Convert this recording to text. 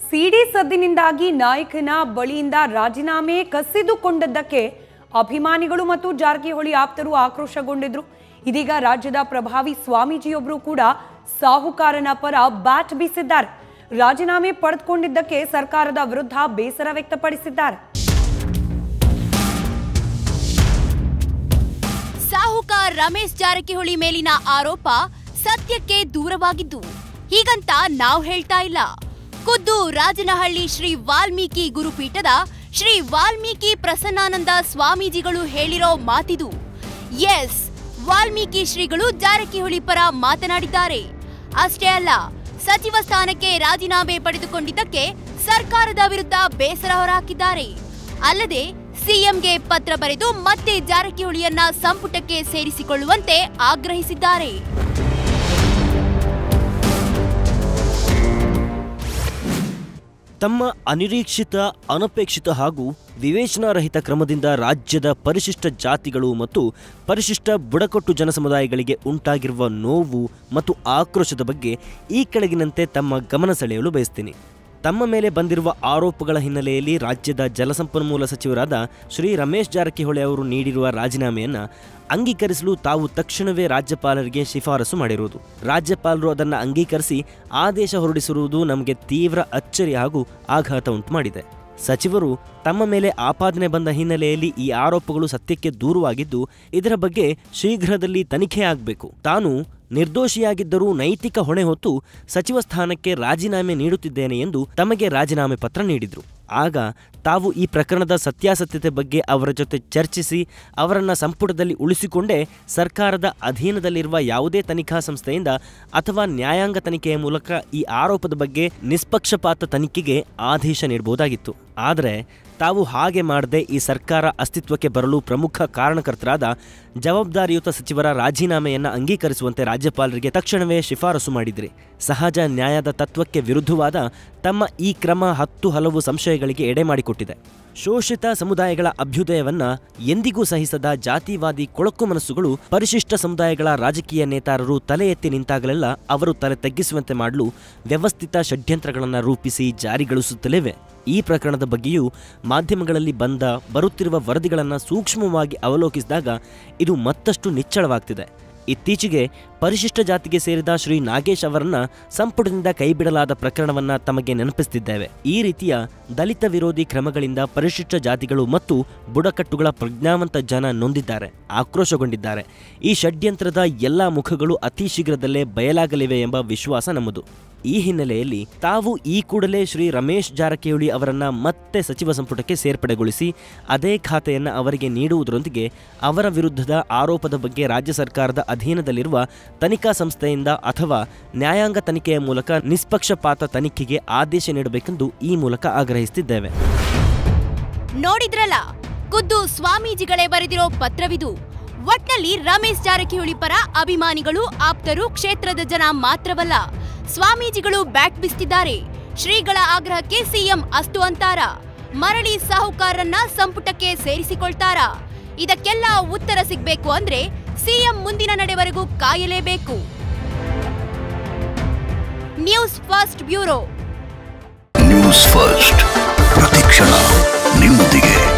ಸಿಡಿ ಸದ್ದಿನಿಂದಾಗಿ ನಾಯಕನ ಬಳಿಯಿಂದ ರಾಜೀನಾಮೆ ಕಸಿದುಕೊಂಡದ್ದಕ್ಕೆ ಅಭಿಮಾನಿಗಳು ಮತ್ತು ಜಾರಕಿಹೊಳಿ ಆಪ್ತರು ಆಕ್ರೋಶಗೊಂಡಿದ್ರು ಇದೀಗ ರಾಜ್ಯದ ಪ್ರಭಾವಿ ಸ್ವಾಮೀಜಿಯೊಬ್ಬರು ಕೂಡ ಸಾಹುಕಾರನ ಪರ ಬ್ಯಾಟ್ ಬೀಸಿದ್ದಾರೆ ರಾಜೀನಾಮೆ ಪಡೆದುಕೊಂಡಿದ್ದಕ್ಕೆ ಸರ್ಕಾರದ ವಿರುದ್ಧ ಬೇಸರ ವ್ಯಕ್ತಪಡಿಸಿದ್ದಾರೆ ಸಾಹುಕಾರ್ ರಮೇಶ್ ಜಾರಕಿಹೊಳಿ ಮೇಲಿನ ಆರೋಪ ಸತ್ಯಕ್ಕೆ ದೂರವಾಗಿದ್ದು ಹೀಗಂತ ನಾವು ಹೇಳ್ತಾ ಇಲ್ಲ ಖುದ್ದು ರಾಜನಹಳ್ಳಿ ಶ್ರೀ ವಾಲ್ಮೀಕಿ ಗುರುಪೀಠದ ಶ್ರೀ ವಾಲ್ಮೀಕಿ ಪ್ರಸನ್ನಾನಂದ ಸ್ವಾಮೀಜಿಗಳು ಹೇಳಿರೋ ಮಾತಿದು ಎಸ್ ವಾಲ್ಮೀಕಿ ಶ್ರೀಗಳು ಜಾರಕಿಹೊಳಿ ಪರ ಮಾತನಾಡಿದ್ದಾರೆ ಅಷ್ಟೇ ಅಲ್ಲ ಸಚಿವ ಸ್ಥಾನಕ್ಕೆ ರಾಜೀನಾಮೆ ಪಡೆದುಕೊಂಡಿದ್ದಕ್ಕೆ ಸರ್ಕಾರದ ವಿರುದ್ಧ ಬೇಸರ ಹೊರಹಾಕಿದ್ದಾರೆ ಅಲ್ಲದೆ ಸಿಎಂಗೆ ಪತ್ರ ಬರೆದು ಮತ್ತೆ ಜಾರಕಿಹೊಳಿಯನ್ನ ಸಂಪುಟಕ್ಕೆ ಸೇರಿಸಿಕೊಳ್ಳುವಂತೆ ಆಗ್ರಹಿಸಿದ್ದಾರೆ ತಮ್ಮ ಅನಿರೀಕ್ಷಿತ ಅನಪೇಕ್ಷಿತ ಹಾಗೂ ವಿವೇಚನಾರಹಿತ ಕ್ರಮದಿಂದ ರಾಜ್ಯದ ಪರಿಶಿಷ್ಟ ಜಾತಿಗಳು ಮತ್ತು ಪರಿಶಿಷ್ಟ ಬುಡಕಟ್ಟು ಜನಸಮುದಾಯಗಳಿಗೆ ಉಂಟಾಗಿರುವ ನೋವು ಮತ್ತು ಆಕ್ರೋಶದ ಬಗ್ಗೆ ಈ ಕೆಳಗಿನಂತೆ ತಮ್ಮ ಗಮನ ಸೆಳೆಯಲು ಬಯಸ್ತೀನಿ ತಮ್ಮ ಮೇಲೆ ಬಂದಿರುವ ಆರೋಪಗಳ ಹಿನ್ನೆಲೆಯಲ್ಲಿ ರಾಜ್ಯದ ಜಲಸಂಪನ್ಮೂಲ ಸಚಿವರಾದ ಶ್ರೀ ರಮೇಶ್ ಜಾರಕಿಹೊಳಿ ಅವರು ನೀಡಿರುವ ರಾಜೀನಾಮೆಯನ್ನು ಅಂಗೀಕರಿಸಲು ತಾವು ತಕ್ಷಣವೇ ರಾಜ್ಯಪಾಲರಿಗೆ ಶಿಫಾರಸು ಮಾಡಿರುವುದು ರಾಜ್ಯಪಾಲರು ಅದನ್ನು ಅಂಗೀಕರಿಸಿ ಆದೇಶ ಹೊರಡಿಸಿರುವುದು ನಮಗೆ ತೀವ್ರ ಅಚ್ಚರಿ ಹಾಗೂ ಆಘಾತ ಉಂಟು ಮಾಡಿದೆ ಸಚಿವರು ತಮ್ಮ ಮೇಲೆ ಆಪಾದನೆ ಬಂದ ಹಿನ್ನೆಲೆಯಲ್ಲಿ ಈ ಆರೋಪಗಳು ಸತ್ಯಕ್ಕೆ ದೂರವಾಗಿದ್ದು ಇದರ ಬಗ್ಗೆ ಶೀಘ್ರದಲ್ಲಿ ತನಿಖೆ ಆಗಬೇಕು ತಾನು ನಿರ್ದೋಷಿಯಾಗಿದ್ದರೂ ನೈತಿಕ ಹೊಣೆ ಹೊತ್ತು ಸಚಿವ ಸ್ಥಾನಕ್ಕೆ ರಾಜೀನಾಮೆ ನೀಡುತ್ತಿದ್ದೇನೆ ಎಂದು ತಮಗೆ ರಾಜೀನಾಮೆ ಪತ್ರ ನೀಡಿದರು ಆಗ ತಾವು ಈ ಪ್ರಕರಣದ ಸತ್ಯಾಸತ್ಯತೆ ಬಗ್ಗೆ ಅವರ ಜೊತೆ ಚರ್ಚಿಸಿ ಅವರನ್ನು ಸಂಪುಟದಲ್ಲಿ ಉಳಿಸಿಕೊಂಡೇ ಸರ್ಕಾರದ ಅಧೀನದಲ್ಲಿರುವ ಯಾವುದೇ ತನಿಖಾ ಸಂಸ್ಥೆಯಿಂದ ಅಥವಾ ನ್ಯಾಯಾಂಗ ತನಿಖೆಯ ಮೂಲಕ ಈ ಆರೋಪದ ಬಗ್ಗೆ ನಿಷ್ಪಕ್ಷಪಾತ ತನಿಖೆಗೆ ಆದೇಶ ನೀಡಬಹುದಾಗಿತ್ತು ಆದರೆ ತಾವು ಹಾಗೆ ಮಾಡದೆ ಈ ಸರ್ಕಾರ ಅಸ್ತಿತ್ವಕ್ಕೆ ಬರಲು ಪ್ರಮುಖ ಕಾರಣಕರ್ತರಾದ ಜವಾಬ್ದಾರಿಯುತ ಸಚಿವರ ರಾಜೀನಾಮೆಯನ್ನು ಅಂಗೀಕರಿಸುವಂತೆ ರಾಜ್ಯಪಾಲರಿಗೆ ತಕ್ಷಣವೇ ಶಿಫಾರಸು ಮಾಡಿದ್ರಿ ಸಹಜ ನ್ಯಾಯದ ತತ್ವಕ್ಕೆ ವಿರುದ್ಧವಾದ ತಮ್ಮ ಈ ಕ್ರಮ ಹತ್ತು ಹಲವು ಸಂಶಯಗಳಿಗೆ ಎಡೆ ಮಾಡಿಕೊಟ್ಟಿದೆ ಶೋಷಿತ ಸಮುದಾಯಗಳ ಅಭ್ಯುದಯವನ್ನ ಎಂದಿಗೂ ಸಹಿಸದ ಜಾತಿವಾದಿ ಕೊಳಕು ಮನಸ್ಸುಗಳು ಪರಿಶಿಷ್ಟ ಸಮುದಾಯಗಳ ರಾಜಕೀಯ ನೇತಾರರು ತಲೆ ಎತ್ತಿ ನಿಂತಾಗಲೆಲ್ಲ ಅವರು ತಲೆ ತಗ್ಗಿಸುವಂತೆ ಮಾಡಲು ವ್ಯವಸ್ಥಿತ ಷಡ್ಯಂತ್ರಗಳನ್ನು ರೂಪಿಸಿ ಜಾರಿಗೊಳಿಸುತ್ತಲಿವೆ ಈ ಪ್ರಕರಣದ ಬಗ್ಗೆಯೂ ಮಾಧ್ಯಮಗಳಲ್ಲಿ ಬಂದ ಬರುತ್ತಿರುವ ವರದಿಗಳನ್ನು ಸೂಕ್ಷ್ಮವಾಗಿ ಅವಲೋಕಿಸಿದಾಗ ಇದು ಮತ್ತಷ್ಟು ನಿಚ್ಚಳವಾಗ್ತಿದೆ ಇತ್ತೀಚೆಗೆ ಪರಿಶಿಷ್ಟ ಜಾತಿಗೆ ಸೇರಿದ ಶ್ರೀ ನಾಗೇಶ್ ಅವರನ್ನ ಸಂಪುಟದಿಂದ ಕೈಬಿಡಲಾದ ಪ್ರಕರಣವನ್ನ ತಮಗೆ ನೆನಪಿಸುತ್ತಿದ್ದೇವೆ ಈ ರೀತಿಯ ದಲಿತ ವಿರೋಧಿ ಕ್ರಮಗಳಿಂದ ಪರಿಶಿಷ್ಟ ಜಾತಿಗಳು ಮತ್ತು ಬುಡಕಟ್ಟುಗಳ ಪ್ರಜ್ಞಾವಂತ ಜನ ನೊಂದಿದ್ದಾರೆ ಆಕ್ರೋಶಗೊಂಡಿದ್ದಾರೆ ಈ ಷಡ್ಯಂತ್ರದ ಎಲ್ಲಾ ಮುಖಗಳು ಅತಿ ಶೀಘ್ರದಲ್ಲೇ ಬಯಲಾಗಲಿವೆ ಎಂಬ ವಿಶ್ವಾಸ ನಮ್ಮದು ಈ ಹಿನ್ನೆಲೆಯಲ್ಲಿ ತಾವು ಈ ಕೂಡಲೇ ಶ್ರೀ ರಮೇಶ್ ಜಾರಕಿಹೊಳಿ ಅವರನ್ನ ಮತ್ತೆ ಸಚಿವ ಸಂಪುಟಕ್ಕೆ ಸೇರ್ಪಡೆಗೊಳಿಸಿ ಅದೇ ಖಾತೆಯನ್ನು ಅವರಿಗೆ ನೀಡುವುದರೊಂದಿಗೆ ಅವರ ವಿರುದ್ಧದ ಆರೋಪದ ಬಗ್ಗೆ ರಾಜ್ಯ ಸರ್ಕಾರದ ಅಧೀನದಲ್ಲಿರುವ ತನಿಖಾ ಸಂಸ್ಥೆಯಿಂದ ಅಥವಾ ನ್ಯಾಯಾಂಗ ತನಿಖೆಯ ಮೂಲಕ ನಿಷ್ಪಕ್ಷಪಾತ ತನಿಖೆಗೆ ಆದೇಶ ನೀಡಬೇಕೆಂದು ಈ ಮೂಲಕ ಆಗ್ರಹಿಸುತ್ತಿದ್ದೇವೆ ನೋಡಿದ್ರಲ್ಲ ಖುದ್ದು ಸ್ವಾಮೀಜಿಗಳೇ ಬರೆದಿರೋ ಪತ್ರವಿದು ಒಟ್ನಲ್ಲಿ ರಮೇಶ್ ಜಾರಕಿಹೊಳಿ ಪರ ಅಭಿಮಾನಿಗಳು ಆಪ್ತರು ಕ್ಷೇತ್ರದ ಜನ ಮಾತ್ರವಲ್ಲ ಸ್ವಾಮೀಜಿಗಳು ಬ್ಯಾಟ್ ಬಿಸ್ತಿದ್ದಾರೆ ಶ್ರೀಗಳ ಆಗ್ರಹಕ್ಕೆ ಸಿಎಂ ಅಸ್ತು ಅಂತಾರ ಮರಳಿ ಸಾಹುಕಾರರನ್ನ ಸಂಪುಟಕ್ಕೆ ಸೇರಿಸಿಕೊಳ್ತಾರ ಇದಕ್ಕೆಲ್ಲ ಉತ್ತರ ಸಿಗ್ಬೇಕು ಅಂದ್ರೆ ಸಿಎಂ ಮುಂದಿನ ನಡೆವರೆಗೂ ಕಾಯಲೇಬೇಕು news first bureau news first ಪ್ರತಿಕ್ಷಣ ನಿಮ್ಮೊಂದಿಗೆ